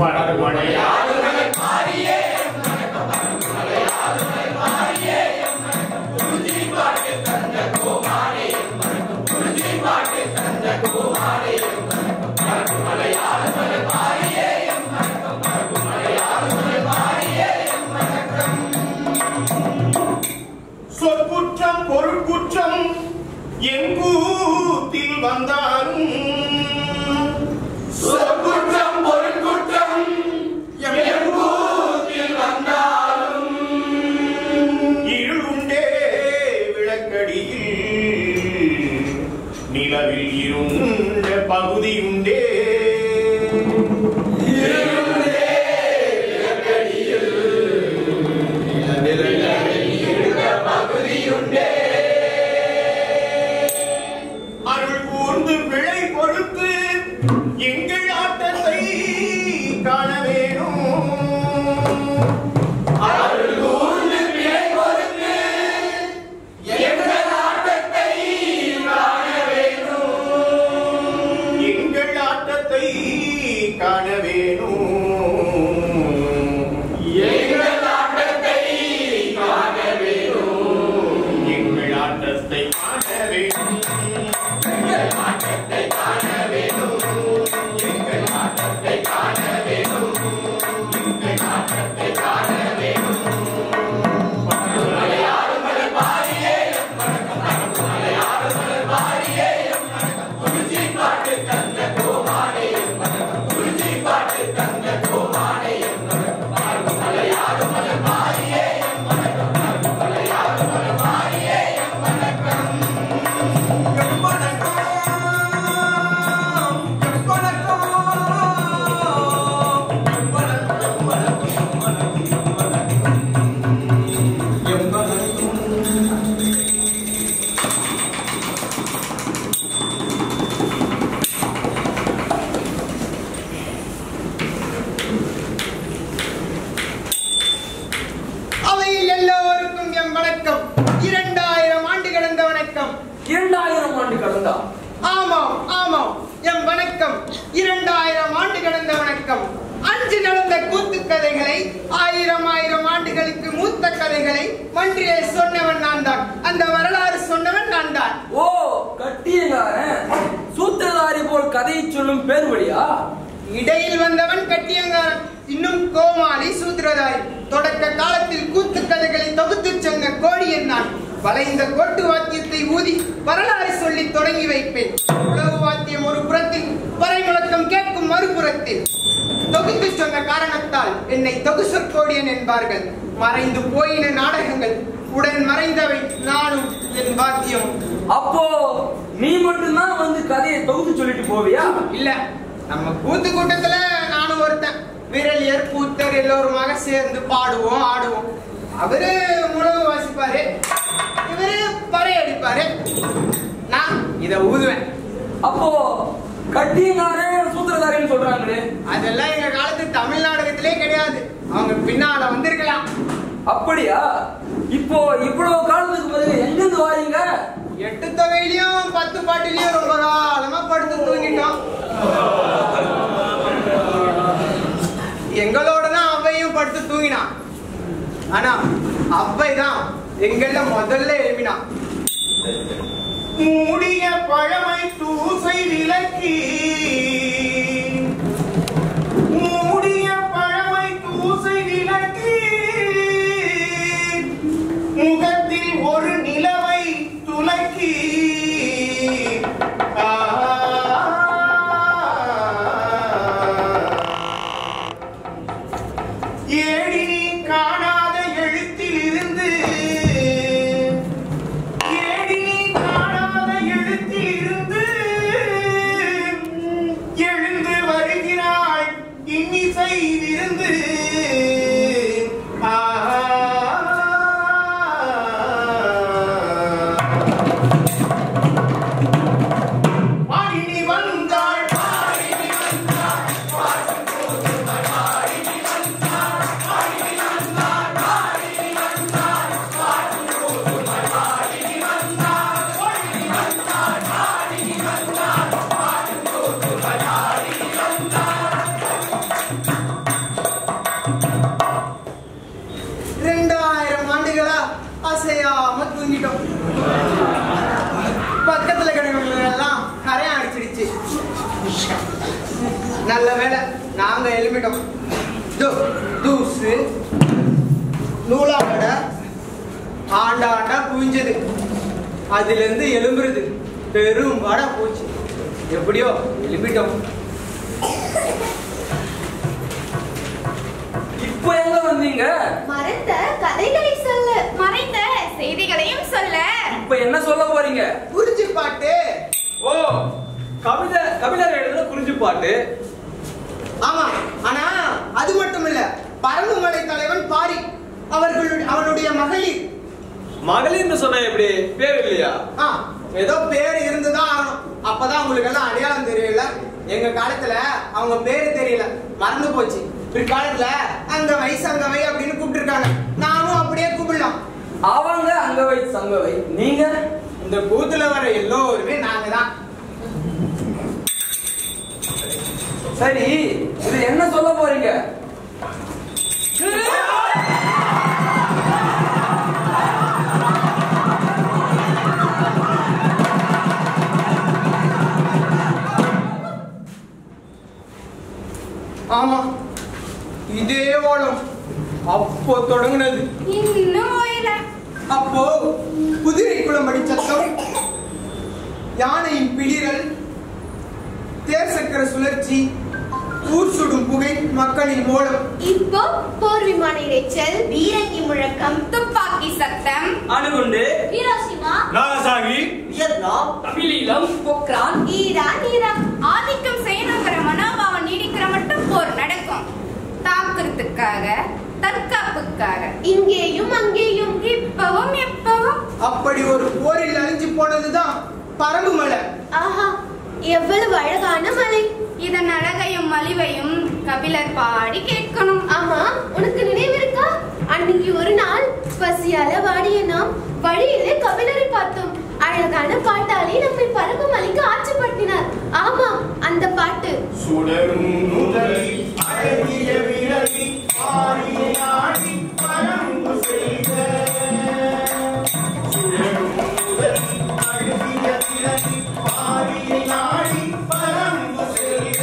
சொற்குற்றம் பொருட்குற்றம் என் கூத்தில் வந்தாலும் சொற்குற்றம் பொருட்குற்றம் என் கூத்தில் வந்தாலும் இருளுண்டே விளக்கடியில் நிலவில் இருண்ட பகுதியுண்டே அருள் கூர்ந்து பிழை பொறுத்து எங்கள் ஆட்டத்தை காண வேணும் அருள் கூர்ந்து பிழை பொறுத்து எங்கள் ஆட்டத்தை காண வேணும் எங்கள் ஆட்டத்தை காண வேணும் எங்கள் ஆட்டத்தை காண வேணும் எங்கள் ஆட்டத்தை காண வேணும் அவையில் எல்லோருக்கும் எம் வணக்கம் இரண்டாயிரம் ஆண்டு கடந்த வணக்கம் இரண்டாயிரம் ஆண்டு கடந்தா ஆமாம் ஆமாம் எம் வணக்கம் இரண்டாயிரம் ஆண்டு கடந்த வணக்கம் அன்று நடந்த கூத்து கதைகளை ஆயிரம் ஆயிரம் ஆண்டுகளுக்கு மூத்த கதைகளை மன்றிலே சொன்னவன் நான் தான் அந்த வரலாறு சொன்னவன் நான் தான் ஓ கட்டியங்காரன் சூத்திரதாரி போல் கதையை சொல்லும் பேர்வழியா இடையில் வந்தவன் கட்டியங்காரன் இன்னும் கோமாளி சூத்திரதாரி தொடக்க காலத்தில் கூத்து கதைகளை தொகுத்துச் சொன்ன கோடியன் நான் வளைந்த கோட்டு வாத்தியத்தை ஊதி வரலாறு சொல்லி தொடங்கி வைப்பேன் உழவு வாத்தியம் ஒரு புறத்தில் பறை முழக்கம் கேட்கும் மறுபுறத்தில் தொகுத்து சொன்ன காரணத்தால் என்னை தொகுசற் கோடியன் என்பார்கள் மறைந்து போயின நாடகங்கள் உடன் மறைந்தவை நானும் என் வாத்தியம் அப்போ நீ மட்டும்தான் வந்து கதையை தொகுத்து சொல்லிட்டு போவியா இல்ல நம்ம கூத்து கூட்டத்துல நானும் ஒருத்தன் விரலியர் கூத்தர் எல்லோருமாக சேர்ந்து பாடுவோம் ஆடுவோம் அவரு முழவு வாசிப்பாரு இவரு பறை அடிப்பாரு நான் இத ஊதுவேன் அப்போ கட்டியங்காரன் சூத்திரதாரின்னு சொல்றாங்களே அதெல்லாம் எங்க காலத்து தமிழ் நாடகத்திலே கிடையாது அவங்க பின்னால வந்திருக்கலாம் அப்படியா இப்போ இவ்வளவு காலத்துக்கு பிறகு எங்கிருந்து வாரீங்க எட்டு தொகையிலயும் பத்து பாட்டிலையும் ரொம்ப காலமா படுத்து தூங்கிட்டோம் எங்களோட தான் அவ்வையும் படுத்து தூங்கினான் ஆனா அவ்வை தான் எங்கள முதல்ல எழுப்பினான் மூடிய பழமை தூசை விலக்கி மூடிய பழமை தூசை விலக்கி முகத்தில் ஒரு நிலவை துலக்கி ஆ ஏடி நீ காணாத எழுத்தில் இருந்து ஏடி நீ காணாத எழுத்தில் இருந்து எழுந்து வருகிறாள் இன்னிசை விருந்து ஆ பாடினி வந்தாள் நல்ல வேலை நாங்க எழுப்பிட்டோம் தோ, தூசு நூலாவடை ஆண்டா ஆண்டா குவிஞ்சது அதுல இருந்து எலும்புறது பெரும் வடை போச்சு எப்படியோ எழுப்பிட்டோம் இப்போ எங்க வந்தீங்க மறைந்த கதைகளை சொல்ல மறைந்த செய்திகளையும் சொல்ல இப்போ என்ன சொல்ல போறீங்க குறிஞ்சி பாட்டு ஓ கவிதை கவிஞர் எழுதுன குறிஞ்சி பாட்டு ஆமா ஆனா அது மட்டும் இல்ல பரம்புமலை தலைவன் பாரி அவர்களுடைய அவனுடைய மகளிர் மகளிர்னு சொன்ன எப்படி பேர் இல்லையா ஆ, ஏதோ பேர் இருந்துதான் ஆகணும் அப்பதான் உங்களுக்கு எல்லாம் அடையாளம் தெரியல எங்க காலத்துல அவங்க பேரு தெரியல மறந்து போச்சு பிற்காலத்துல அங்க வயசு அங்கவை அப்படின்னு கூப்பிட்டுருக்காங்க நானும் அப்படியே கூப்பிடலாம் அவங்க அங்கவை சங்கவை நீங்க இந்த பூத்துல வர எல்லோருமே நாங்க தான் சரி இது என்ன சொல்ல போறீங்க ஆமா இதே ஓலம் அப்போ தொடங்குனது இன்னும் ஓயல அப்போ குதிரை குளம்படி சத்தம் யானையின் பிளிரல் தேர் சக்கர சுழற்சி ஊர் சுடும் புகை மக்களின் மோளம் இப்போ போர் விமான இரைச்சல் பீரங்கி முழக்கம் துப்பாக்கி சத்தம் அணுகுண்டு Hiroshima Nagasaki Vietnam Tamil Eelam Pokhran Iran Iraq ஆதிக்கம் செய்யணுங்கிற மனோபாவம் நீடிக்கிற மட்டும் போர் நடக்கும் தாக்குறதுக்காக தற்காப்புக்காக இங்கேயும் அங்கேயும் இப்பவும் எப்பவும் அப்படி ஒரு போரில் அழிஞ்சு போனதுதான் பரம்பு மலை ஆஹா எவ்வளவு அழகான மலை இதன் அழகையும் மலிவையும் கபிலர் பாடி கேட்கணும் ஆமா உனக்கு நினைவிருக்கா அன்னைக்கு ஒரு நாள் பசியால வாடிய நாம் வழியிலே கபிலரை பார்த்தோம் அழகான பாட்டாலே நம்மை பரம்பு மலைக்கு ஆட்சிப்படுத்தினார் ஆமா அந்த பாட்டு சுடரும் முதலி அழகிய விரலி ஆடிய நாடி பரம்பு செய்த சுடரும் முதலி அழகிய விரலி ஆடிய நாடி பரம்பு செய்த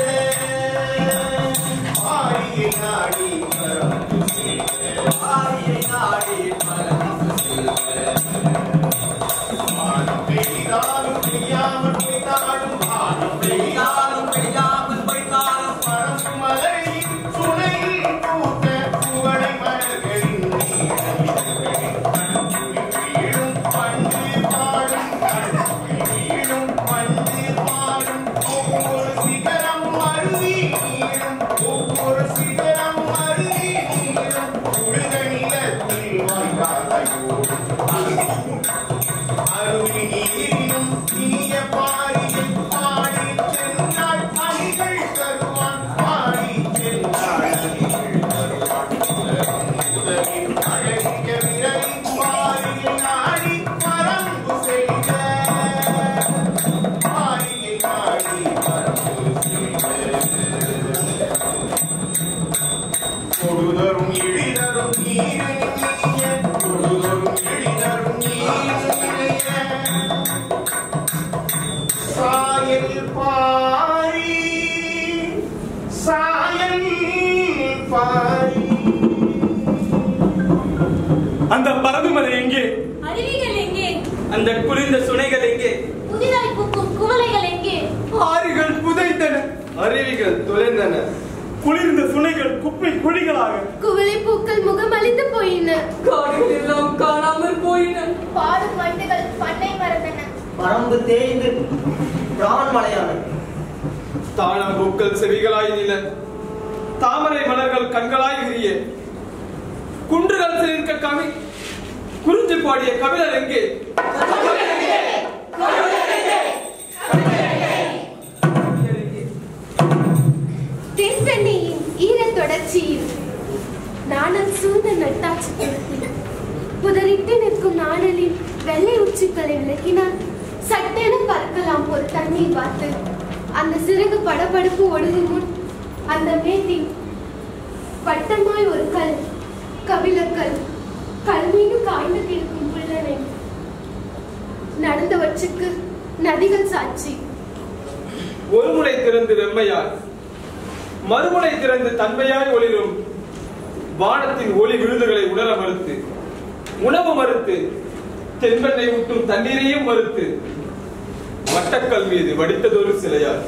ஆடிய நாடி பரம்பு செய்த ஆடிய நாடி பரம்பு செய்த வானம் பெய்தாலும் பெய்யாமல் பெய்தாலும் வானம் பெய்தாலும் பெய்யாமல் பெய்தாலும் பரம்பு மலை சுனையில் பூத்த குவளை மலர்களின் நீரமிதழ்களின் கண்துளி வீழும் பண்டு பாடும் கண்துளி வீழும் பண்டு பாடும் ஒவ்வொரு சிகரம் அருவி நீரும் ஒவ்வொரு சிகரம் அருவி நீரும் உழுத நிலத்தில் வாய்க்காதையோடும் அருவி நீரினும் இனிய பாரியில் பாடி சென்றாள் அணிகள் தருவான் பாடி சென்றாள் அணிகள் தருவான் உதவி அழகிய விரலின் பாரியில் நாடி பரம்பு செய்த பாரியில் நாடி பரம்பு செய்த கொடுதரும் எழிதரும் நீரினிய கொடுதரும் எழிதரும் நீரினிய சாயல் பாரி சாயல் பாரி அந்த பரதுமலை எங்கே அருவிகள் எங்கே அந்த குளிர்ந்த சுனைகள் எங்கே புதிதாய் பூக்கும் குவளைகள் எங்கே ஆறுகள் புதைத்தன அருவிகள் தொலைந்தன குளிர்ந்த சுனைகள் குப்பை குழிகளாக குவளை பூக்கள் முகம் அழிந்து போயின காடுகள் எல்லாம் காணாமல் போயின பாடும் வண்டுகள் பண்ணை மறந்தன பரம்பு தேய்ந்து பிரான் மலையான தாழம்பூக்கள் செவிகளாய் நில தாமரை மலர்கள் கண்களாய் விரிய குன்றுகள் சிலிர்க்க கவி குறிஞ்சி பாடிய கபிலர் எங்கே தென்பெண்ணையின் ஈரத் தொடர்ச்சியில் நாணல் சூழ்ந்த நட்டாட்சி குளத்தில் புதறிட்டு நிற்கும் நாணலின் வெள்ளை உச்சிகளை விளக்கினால் சட்டென பறக்கலாம் ஒரு தண்ணீர் பார்த்து அந்த சிறகு படபடப்பு ஒடுங்கும் முன் அந்த மேட்டின் வட்டமாய் ஒரு கல் கபிலக்கல் கல் மீது காய்ந்து கிடக்கும் புல்லனை நடந்தவற்றுக்கு நதிகள் சாட்சி ஒரு முறை திறந்து வெம்மையார் மறுமுனை திறந்து தன்மையாய் ஒளிரும் வானத்தின் ஒளி விழுதுகளை உணர மறுத்து உணவு மறுத்து தென்பெண்ணை ஊட்டும் தண்ணீரையும் மறுத்து வட்டக்கல் மீது வடித்ததொரு சிலையார்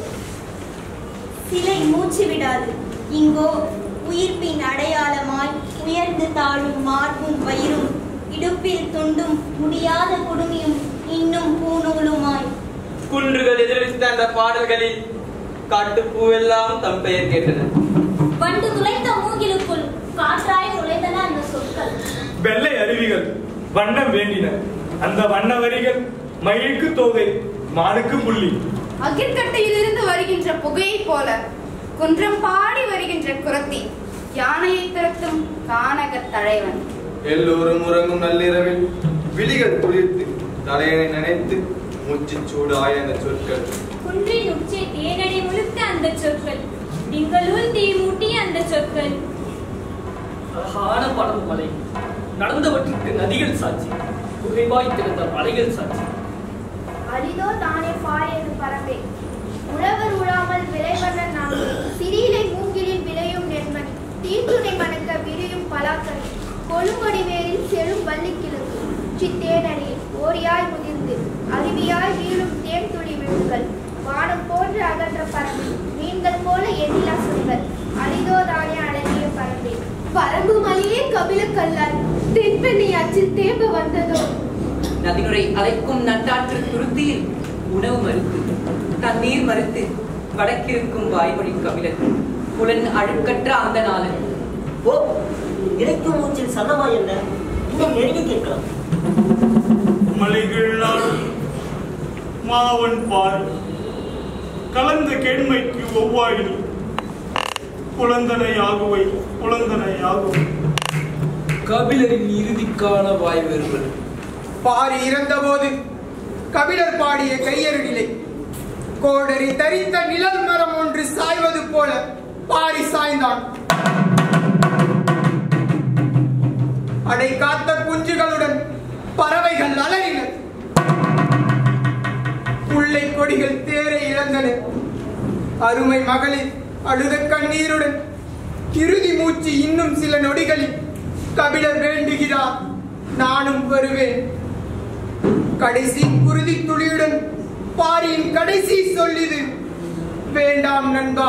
சிலை மூச்சு விடாது இங்கோ உயிர்ப்பின் அடையாளமாய் உயர்ந்து தாழும் மார்பும் வயிறும் இடுப்பில் துண்டும் முடியாத குடுமியும் இன்னும் பூநூலுமாய் குன்றுகள் எதிரொலித்த அந்த பாடல்களில் காட்டுப்பூவெல்லாம் தம் பெயர் கேட்டன வண்டு துளைத்த மூங்கிலுக்குள் காற்றாய் நுழைந்தன அந்த சொற்கள் வெள்ளை அருவிகள் வண்ணம் வேண்டின அந்த வண்ண வரிகள் மயிலுக்கு தோகை மானுக்கு புள்ளி அகிர்கட்டையிலிருந்து வருகின்ற புகையைப் போல குன்றம் பாடி வருகின்ற குரத்தி யானையை திரட்டும் கானகத் தழைவன் எல்லோரும் உறங்கும் நள்ளிரவில் விழிகள் துளிர்த்து தலையணை நினைத்து மூச்சு சூடாய அந்த சொற்கள் குன்றின் உச்சி தேனடி முழுக்க அந்த சொற்கள் திங்களுள் தீ மூட்டிய அந்த சொற்கள் அழகான படம் மலை நடந்தவற்றுக்கு நதிகள் சாட்சி புகைவாய் திறந்த மலைகள் சாட்சி அரிதோ தானே பாயது பறவை உழவர் உழாமல் விளைவன நாங்கள் சிறியிலை மூங்கிலில் விளையும் நெல்மணி தீத்துணை மணக்க விரியும் பலாக்கனி கொழுங்கொடி வேரில் செழும் வள்ளிக்கிழங்கு சித்தேனடியில் ஓரியாய் முதிர்ந்து அருவியாய் வீழும் தேன் துளி விழுங்கள் வானம் போன்ற அகன்ற பறவை மீன்கள் போல எண்ணிலா சொல்கள் அரிதோ தானே அழகிய பறவை பரம்பு மலையே கபில கல்லால் தென்பெண்ணை அச்சில் தேம்ப வந்ததோ நதிநுரை அலைக்கும் நட்டாற்று துருத்தியில் உணவு மறுத்து தண்ணீர் மறுத்து வடக்கிருக்கும் வாய்மொழி கபிலன் புலன் அழுக்கற்ற அந்த நாளன் ஓ இறைக்கும் மூச்சில் சன்னமா என்ன இன்னும் நெருங்கி கேட்கலாம் மலைகள் நாடும் மாவன் பால் கலந்த கேண்மைக்கு ஒவ்வாயினி குழந்தனை ஆகுவை குழந்தனை ஆகுவை கபிலரின் இறுதிக்கான வாய் வருவது பாரி இறந்தபோது கபிலர் பாடிய கையருகிலை கோடரி தரித்த நிழல் மரம் ஒன்று சாய்வது போல பாரி சாய்ந்தான் அடை காத்த குஞ்சுகளுடன் பறவைகள் அலறின முல்லை கொடிகள் தேரை இழந்தன அருமை மகளிர் அழுத கண்ணீருடன் இறுதி மூச்சு இன்னும் சில நொடிகளில் கபிலர் வேண்டுகிறார் நானும் வருவேன் கடைசி குருதி துளியுடன் பாரியின் கடைசி சொல்லிது வேண்டாம் நண்பா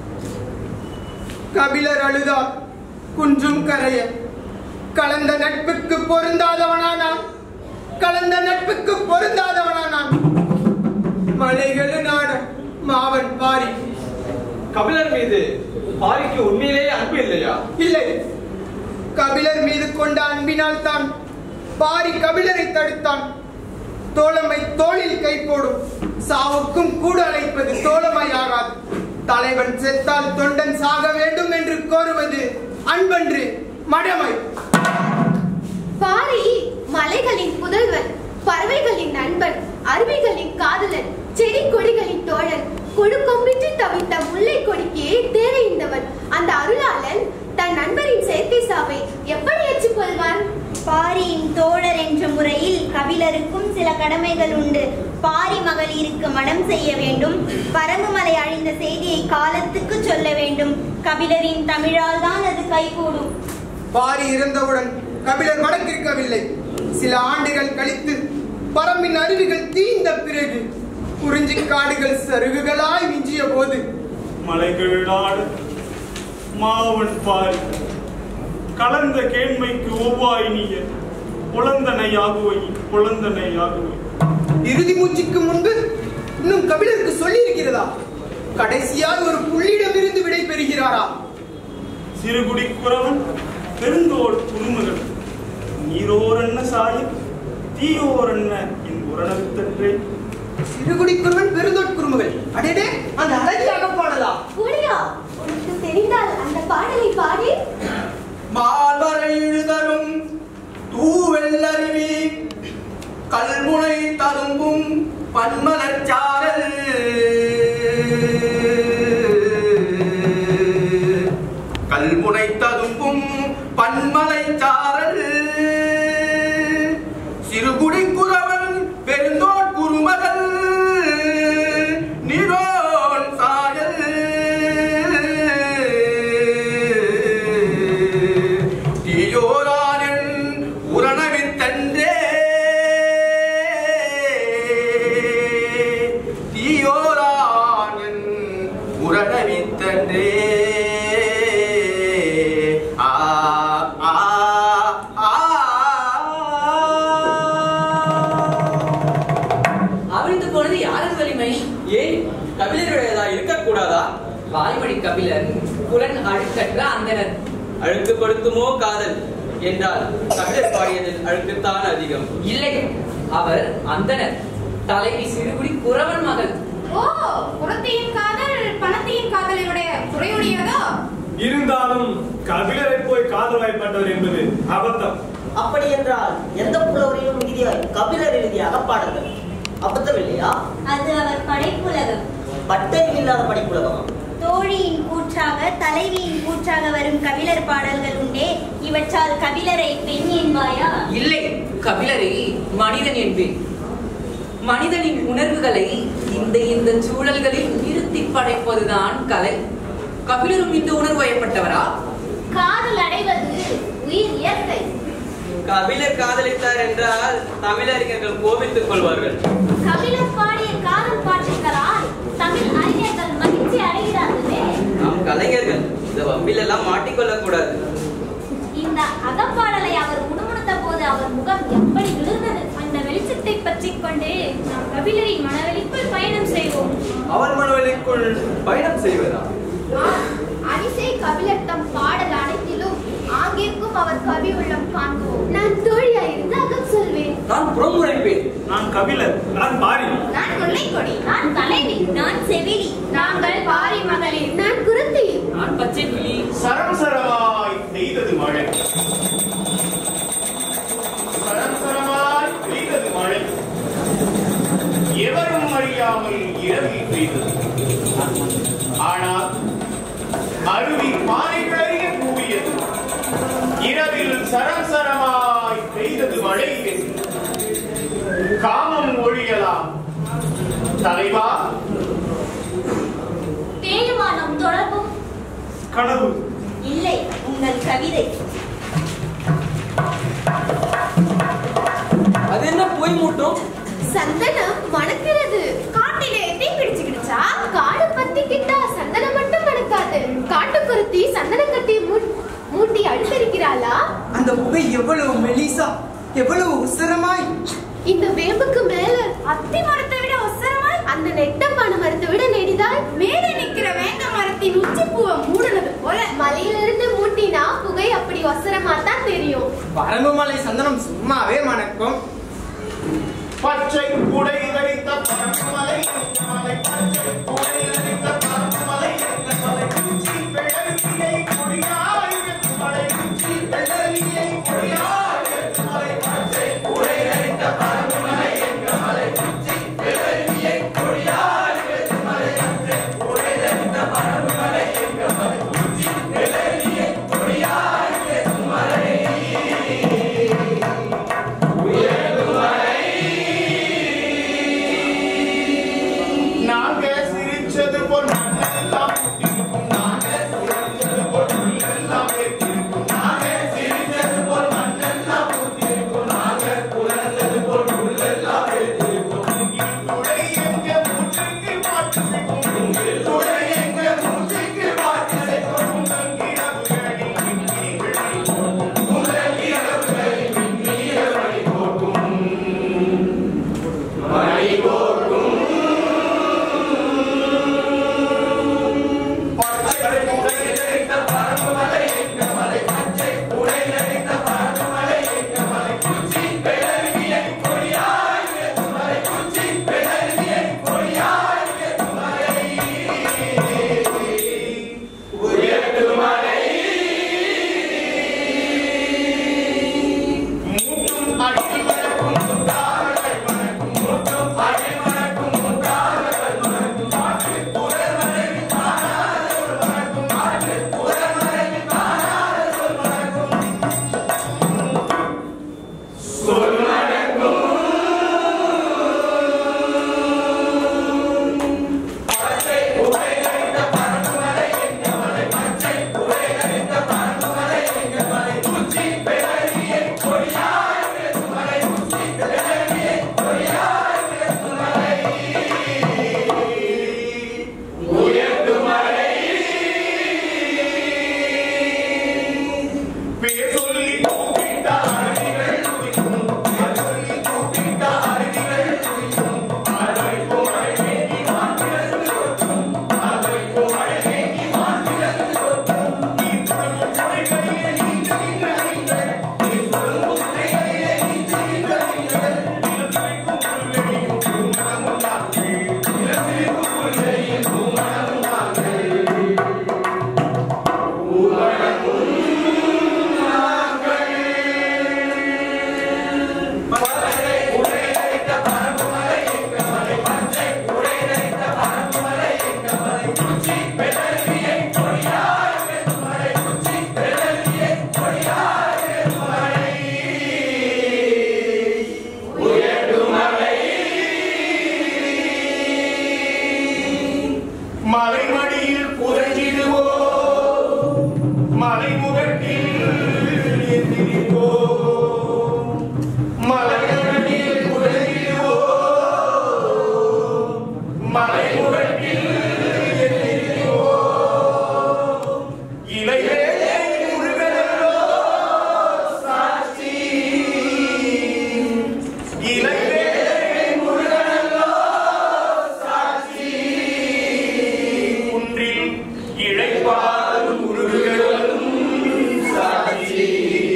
கபிலர் அழுதார் குன்றும் கரைய கலந்த நட்புக்கு பொருந்தாதவனானான் கலந்த நட்புக்கு பொருந்தாதவனானான் மலைகளு நாட மாவன் பாரி கபிலர் மீது பாரிக்கு உண்மையிலேயே அன்பு இல்லையா இல்லை கபிலர் மீது கொண்ட அன்பினால் தான் பாரி கபிலரை தடுத்தான் தோழமை தோளில் கை போடும் சாவுக்கும் கூட அழைப்பது தோழமை ஆகாது தலைவன் செத்தால் தொண்டன் சாக வேண்டும் என்று கோருவது அன்பன்று மடமை பாரி மலைகளின் புதல்வன் பறவைகளின் நண்பன் அருவிகளின் காதலன் செடி கொடிகளின் தோழன் கொடு கொம்பின்றி தவித்த முல்லை கொடிக்கே தேவைந்தவன் அந்த அருளாளன் தன் நண்பரின் செயற்கை சாவை எப்படி ஏற்றுக்கொள்வான் பாரியின் தோழர் என்ற முறையில் கபிலருக்கும் சில கடமைகள் உண்டு பாரி மகளிருக்கு மனம் செய்ய வேண்டும் பரங்குமலை அழிந்த செய்தியை காலத்துக்கு சொல்ல வேண்டும் கபிலரின் தமிழால் தான் அது கைகூடும் பாரி இறந்தவுடன் கபிலர் வடக்கிருக்கவில்லை சில ஆண்டுகள் கழித்து பரம்பின் அருவிகள் தீந்த பிறகு குறிஞ்சி காடுகள் சருகுகளாய் மிஞ்சிய போது மலைகள் நாடு மாவன் பாரி கலந்த கேண்மைக்கு ஒவ்வாய் நீய குழந்தனை ஆகுவை குழந்தனை ஆகுவை இறுதி மூச்சுக்கு முன்பு இன்னும் கபிலருக்கு சொல்லி இருக்கிறதா கடைசியாக ஒரு புள்ளியிடமிருந்து விடை பெறுகிறாரா சிறுகுடி குறவன் பெருந்தோள் குறுமுகள் நீரோரன்ன சாயம் தீயோரன்ன என் உரணத்தன்றே சிறுகுடிக்குருவன் பெருந்தொட்குருமகள் அடேடே அந்த அழகியாக பாடலா கூடியா உனக்கு தெரிந்தால் அந்த பாடலை பாடி மால்வரை இழுதரும் தூவெல்லருவி கல்முனை ததும்பும் பன்மலச்சாரல் கல்முனை ததும்பும் பன்மலைச்சாரல் சிறுகுடி குறவன் பெருந்தோட் குருமகள் நீரோன் சாயல் கற்ற அந்தனர் அழுக்குப்படுத்துமோ காதல் என்றால் கபிலர் பாடியதில் அழுக்குத்தான் அதிகம் இல்லை அவர் அந்தனர் தலைவி சிறுகுடி குறவன் மகள் ஓ குரத்தையின் காதல் பணத்தையின் காதலை விட குறையுடையதோ இருந்தாலும் கபிலரை போய் காதல் வாய்ப்பட்டவர் என்பது அபத்தம் அப்படி என்றால் எந்த புலவரையும் மிகுதியாய் கபிலர் எழுதிய அகப்பாடங்கள் அபத்தம் இல்லையா அது அவர் படைப்புலகம் பட்டை இல்லாத படிப்புலகமா தோழியின் கூற்றாக தலைவியின் கூற்றாக வரும் கபிலர் பாடல்கள் உண்டே இவற்றால் கபிலரை பெண் என்பாயா இல்லை கபிலரை மனிதன் என்பேன் மனிதனின் உணர்வுகளை இந்த இந்த சூழல்களில் நிறுத்தி படைப்பதுதான் கலை கபிலரும் இந்த உணர்வு வயப்பட்டவரா காதல் அடைவது உயிர் இயற்கை கபிலர் காதலித்தார் என்றால் தமிழறிஞர்கள் கோபித்துக் கொள்வார்கள் கபிலர் பாடிய காதல் பாட்டுகளால் தமிழ் அறிஞர்கள் மகிழ்ச்சி அடைகிறார்களே நாம் கலைஞர்கள் இந்த வம்பில் எல்லாம் மாட்டிக்கொள்ளக் கூடாது இந்த அகப்பாடலை அவர் முணுமுணுத்த போது அவர் முகம் எப்படி விழுந்தது அந்த வெளிச்சத்தை பற்றிக் கொண்டு நாம் கபிலரின் மனவெளிக்குள் பயணம் செய்வோம் அவன் மனவெளிக்குள் பயணம் செய்வதா அனிசை கபிலர் தம் பாடல் அனைத்திலும் ஆங்கிற்கும் அவர் கவி உள்ளம் காண்போம் நான் தோழியாயிருந்து அகம் சொல்வேன் நான் புறமுழைப்பேன் நான் கபிலர் நான் பாரி நான் முல்லைக்கொடி நான் தலைவி நான் செவிலி நாங்கள் பாரி மகளிர் நான் குருத்தி நான் பச்சை கிளி சரம் சரமாய் பெய்தது மழை சரம் சரமாய் பெய்தது மழை எவரும் அறியாமல் இரவில் பெய்தது ஆனால் அருவி பாறைகளறிய கூவியது இரவில் சரம் சரமாய் பெய்தது மழை காமம் ஒழியலாம் தலைவா தேய்மானம் தொடர்பும் கனவு இல்லை உங்கள் கவிதை அது என்ன பொய் மூட்டும் சந்தனம் மணக்கிறது காட்டிலே தீ பிடிச்சுக்கிடுச்சா காடு பத்திக்கிட்டா சந்தனம் மட்டும் மணக்காது காட்டுக்குருத்தி சந்தன கட்டி மூ- மூட்டி அழுத்தரிக்கிறாளா அந்த புகை எவ்வளவு மெலிசா எவ்வளவு உசரமாய் இந்த வேம்புக்கு மேல அத்தி மரத்தை விட ஒசரமாய் அந்த நெட்டமான மரத்தை விட நெடிதாய் மேலே நிக்கிற வேங்க மரத்தின் உச்சி பூவை மூடுனது போல மலையிலிருந்து மூட்டினா புகை அப்படி ஒசரமா தான் தெரியும் பரம்புமலை சந்தனம் சும்மாவே மணக்கும் பச்சை குடை தரித்த பரமலை மலை பச்சை குடை தரித்த பரமலை மலை குச்சி வெள்ளரியை கொடியாய் மலை குச்சி வெள்ளரியை கொடியாய் மலை பச்சை குடை தரித்த பரமலை மலை குச்சி வெள்ளரியை கொடியாய் மலை பச்சை குடை தரித்த பரமலை மலை குச்சி வெள்ளரியை கொடியாய் மலை உயர்ந்து மலை மலைமுகட்டில் எந்திரிப்போ மலைமுகட்டில் உலகிடுவோ மலைமுகட்டில் எந்திரிப்போ இலைகளே முருகனோ சாட்சி இலைகளே முருகனோ சாட்சி குன்றில் இழைப்பாரும் முருகனும் சாட்சி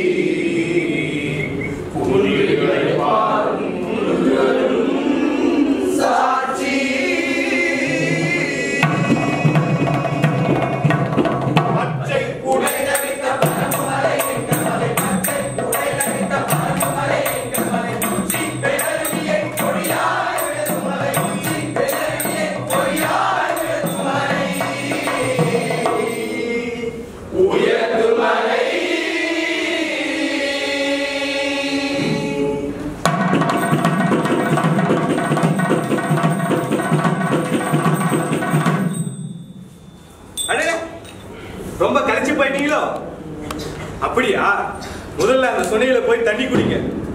குன்றில் இழைப்பாரும் முருகனும் சாட்சி பச்சை குடை தரித்த பரமமலை எங்க மலை பச்சை குடை தரித்த பரமமலை எங்க மலை உச்சி பெருவியை கொடியாய் விழுதுமலை உச்சி பெருவியை கொடியாய் விழுதுமலை உயர்துமலை அடடே ரொம்ப கரைச்சு போயிட்டீங்களோ அப்படியா முதல்ல அந்த சுனையில போய் தண்ணி குடிங்க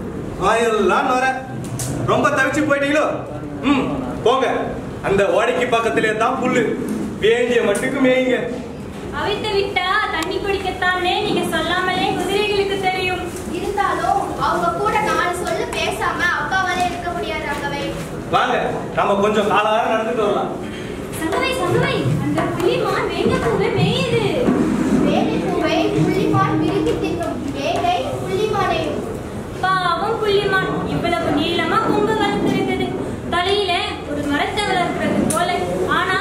ஆயிரம் வர ரொம்ப தவிச்சு போயிட்டீங்களோ ம் போங்க அந்த ஓடைக்கு பக்கத்திலே தான் புல்லு வேண்டிய மட்டுக்கு மேயுங்க அவித்து விட்டா தண்ணி குடிக்கத்தானே நீங்க சொல்லாமலே குதிரைகளுக்கு தெரியும் இருந்தாலும் அவங்க கூட நாலு சொல்லு பேசாம அப்பாவாலே இருக்க முடியாது அங்கவை வாங்க நம்ம கொஞ்சம் காலார நடந்துட்டு வரலாம் சங்கவை சங்கவை அந்த புலிமான் வேங்க பூவை மேயுது வேலை பூவை புள்ளிமான் விரும்பி தின்னும் வேலை புள்ளிமானையும் பாவம் புள்ளிமான் இவ்வளவு நீளமா கொம்பு வளர்த்திருக்குது தலையில ஒரு மரத்தை வளர்க்கிறது போல ஆனா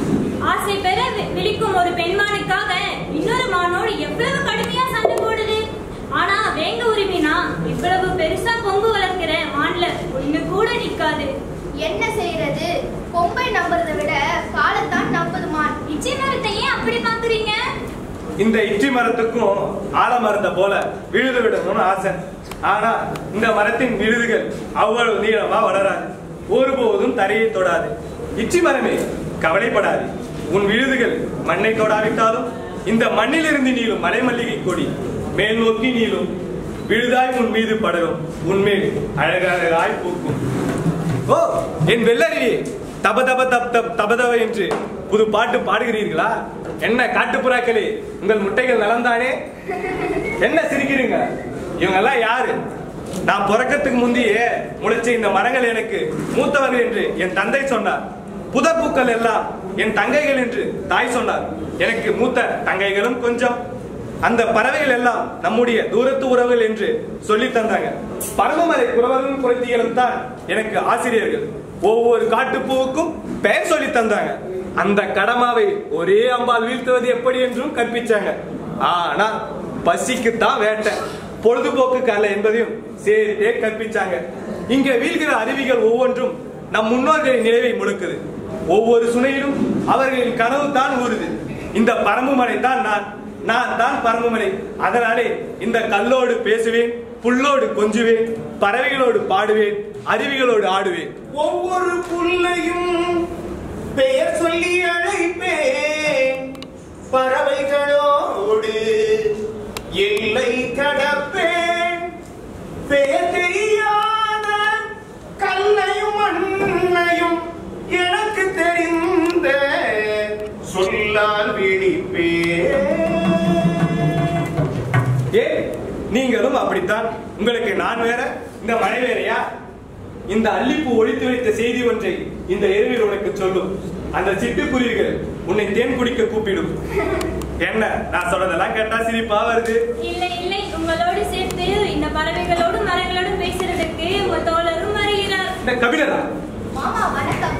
ஆசை பெற வி- விழிக்கும் ஒரு பெண்மானுக்காக இன்னொரு மானோடு எவ்வளவு கடுமையா சண்டை போடுது ஆனா வேங்க உரிமைனா இவ்வளவு பெருசா கொம்பு வளர்க்கிற மான்ல ஒண்ணு கூட நிக்காது என்ன செய்யறது கொம்பை நம்புறதை விட காலத்தான் நம்புதுமான் நிச்சயமரத்தை ஏன் அப்படி பாக்குறீங்க இந்த இட்லி மரத்துக்கும் ஆலமரத்தை போல விழுது விடணும்னு ஆசை ஆனா இந்த மரத்தின் விழுதுகள் அவ்வளவு நீளமா வளராது ஒருபோதும் தரையை தொடாது இச்சி மரமே கவலைப்படாது உன் விழுதுகள் மண்ணை தொடாவிட்டாலும் இந்த மண்ணிலிருந்து நீளும் மலை மல்லிகை கொடி மேல் நோக்கி நீளும் விழுதாய் உன் மீது படரும் உன்மேல் அழகழகாய் பூக்கும் ஓ என் வெள்ளறிவி தப தப தப் தப் தப தப என்று புது பாட்டு பாடுகிறீர்களா என்ன காட்டுப்புறாக்களே உங்கள் முட்டைகள் நலம்தானே என்ன சிரிக்கிறீங்க இவங்க எல்லாம் யாரு நான் பிறக்கத்துக்கு முந்தையே முளைச்ச இந்த மரங்கள் எனக்கு மூத்தவர்கள் என்று என் தந்தை சொன்னார் புதப்பூக்கள் எல்லாம் என் தங்கைகள் என்று தாய் சொன்னார் எனக்கு மூத்த தங்கைகளும் கொஞ்சம் அந்த பறவைகள் எல்லாம் நம்முடைய தூரத்து உறவுகள் என்று சொல்லி தந்தாங்க பரமமலை குறவர்களும் குறைத்திகளும் தான் எனக்கு ஆசிரியர்கள் ஒவ்வொரு காட்டுப்பூவுக்கும் பெயர் சொல்லி தந்தாங்க அந்த கடமாவை ஒரே அம்பால் வீழ்த்துவது எப்படி என்றும் கற்பிச்சாங்க ஆனா பசிக்குத்தான் வேட்டை பொழுதுபோக்கு அல்ல என்பதையும் சேர்த்தே கற்பிச்சாங்க இங்க வீழ்கிற அருவிகள் ஒவ்வொன்றும் நம் முன்னோர்களின் நினைவை முழுக்குது ஒவ்வொரு சுனையிலும் அவர்களின் கனவு தான் ஊறுது இந்த பரம்புமலை தான் நான் நான் தான் பரம்புமலை அதனாலே இந்த கல்லோடு பேசுவேன் புல்லோடு கொஞ்சுவேன் பறவைகளோடு பாடுவேன் அருவிகளோடு ஆடுவேன் ஒவ்வொரு புல்லையும் பெயர் சொல்லி அழைப்பேன் பறவைகளோடு எல்லை கடப்பேன் பெயர் தெரியாத கல்லையும் மண்ணையும் எனக்கு தெரிந்த சொல்லால் விழிப்பேன் ஏ நீங்களும் அப்படித்தான் உங்களுக்கு நான் வேற இந்த மழை வேறையா இந்த அல்லிப்பூ ஒழித்து வைத்த செய்தி ஒன்றை இந்த எருவில் உனக்கு சொல்லும் அந்த சிட்டுக்குருவிகள் உன்னை தேன் குடிக்க கூப்பிடும் என்ன நான் சொல்றதெல்லாம் கேட்டா சிரிப்பா வருது இல்லை இல்லை உங்களோடு சேர்த்து இந்த பறவைகளோடும் மரங்களோடும் பேசுறதுக்கு உங்க தோழரும் வருகிறார் இந்த கபிலரா மாமா வணக்கம்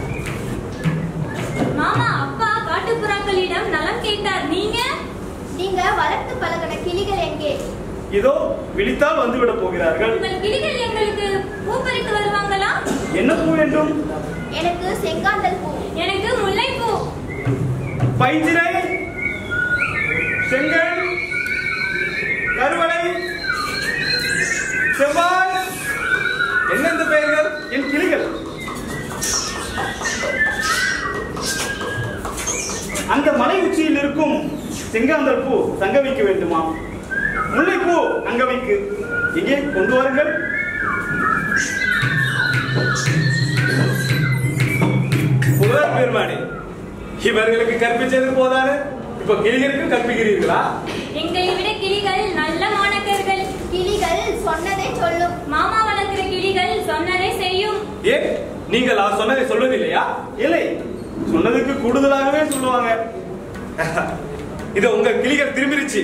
மாமா அப்பா காட்டுப்புறாக்களிடம் நலம் கேட்டார் நீங்க நீங்க வளர்த்து பழகின கிளிகள் எங்கே இதோ விழித்தால் வந்து விட போகிறார்கள் உங்கள் கிளிகள் எங்களுக்கு பூ பறிக்க வருவாங்களா என்ன பூ வேண்டும் எனக்கு செங்காந்தல் பூ எனக்கு முல்லைப்பூ பைஞ்சிரை செங்கல் கருவளை செவ்வாய் என்னெந்த பெயர்கள் என் கிளிகள் அந்த மலை உச்சியில் இருக்கும் செங்காந்தல் பூ சங்கவிக்க வேண்டுமா முல்லைப்பூ அங்கவிக்கு எங்கே கொண்டு வாருங்கள் புலவர் பெருமானே இவர்களுக்கு கற்பிச்சது போதானே இப்ப கிளிகளுக்கும் கற்பிக்கிறீர்களா எங்களை விட கிளிகள் நல்ல மாணக்கர்கள் கிளிகள் சொன்னதை சொல்லும் மாமா வளர்க்கிற கிளிகள் சொன்னதை செய்யும் ஏன் நீங்கள் அவர் சொன்னதை சொல்வதில்லையா இல்லை சொன்னதுக்கு கூடுதலாகவே சொல்லுவாங்க இது உங்க கிளிகள் திரும்பிருச்சு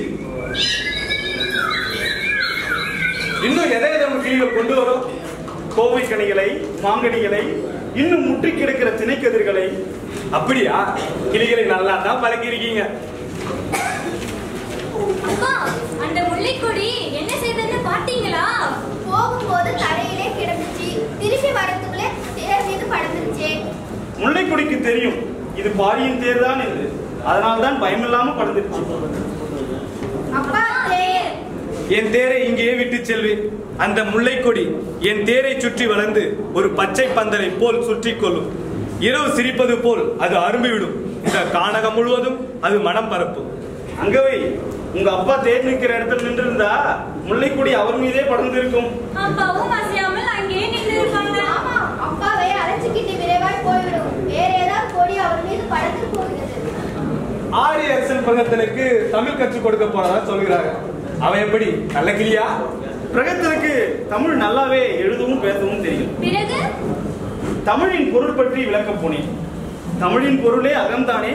இன்னும் எதை எதை உங்க கிளிகள் கொண்டு வரும் கோவை கனிகளை மாங்கனிகளை இன்னும் முற்றி கிடக்கிற திணைக்கதிர்களை அப்படியா கிளிகளை நல்லா தான் பழக்கி இருக்கீங்க அப்பா அந்த முல்லைக்கொடி என்ன செய்ததுன்னு பாத்தீங்களா போகும்போது தரையிலே கிடந்துச்சு திரும்பி வரதுக்குள்ளே தேர் மீது படுத்துருச்சு முல்லைக்கொடிக்கு தெரியும் இது பாரியின் தேர் தான் என்று அதனால் தான் பயமில்லாம பறந்துருச்சு அப்பா தேர் என் தேரை இங்கேயே விட்டு செல்வேன் அந்த முல்லைக்கொடி என் தேரை சுற்றி வளர்ந்து ஒரு பச்சை பந்தலை போல் சுற்றி கொள்ளும் இரவு சிரிப்பது போல் அது அரும்பிவிடும் இந்த கானகம் முழுவதும் அது மனம் பரப்பும் அங்கவை உங்க அப்பா தேர் நிற்கிற இடத்துல நின்று இருந்தா முல்லைக்கொடி அவர் மீதே படர்ந்து இருக்கும் அப்பாவும் அசையாமல் அங்கேயே நின்று இருப்பாங்க ஆமா அப்பாவை அழைச்சிக்கிட்டு விரைவாய் போய்விடும் வேற ஏதாவது கொடி அவர் மீது படந்து போகிறது ஆரிய அரசன் பகத்தனுக்கு தமிழ் கற்றுக் கொடுக்க போறதா சொல்கிறாங்க அவன் எப்படி நல்ல கிளியா பிரகத்தனுக்கு தமிழ் நல்லாவே எழுதவும் பேசவும் தெரியும் பிறகு தமிழின் பொருள் பற்றி விளக்கப் போனேன் தமிழின் பொருளே அகம்தானே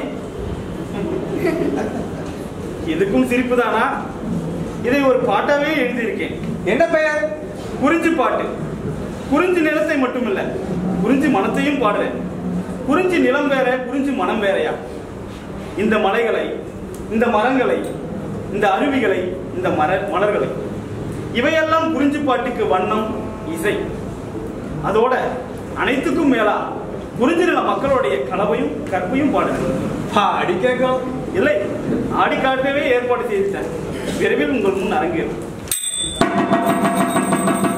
இதுக்கும் சிரிப்பு தானா இதை ஒரு பாட்டாவே எழுதியிருக்கேன் என்ன பெயர் குறிஞ்சி பாட்டு குறிஞ்சி நிலத்தை மட்டுமில்ல குறிஞ்சி மனத்தையும் பாடுறேன் குறிஞ்சி நிலம் வேற குறிஞ்சி மனம் வேறயா இந்த மலைகளை இந்த மரங்களை இந்த அருவிகளை இந்த மர மலர்களை இவையெல்லாம் குறிஞ்சி பாட்டுக்கு வண்ணம் இசை அதோட அனைத்துக்கும் மேலா குறிஞ்சி நில மக்களுடைய கனவையும் கற்பையும் பாடுகிறேன் அடி கேட்கும் இல்லை ஆடி காட்டவே ஏற்பாடு செய்துட்டேன் விரைவில் உங்கள் முன் அரங்கேறும்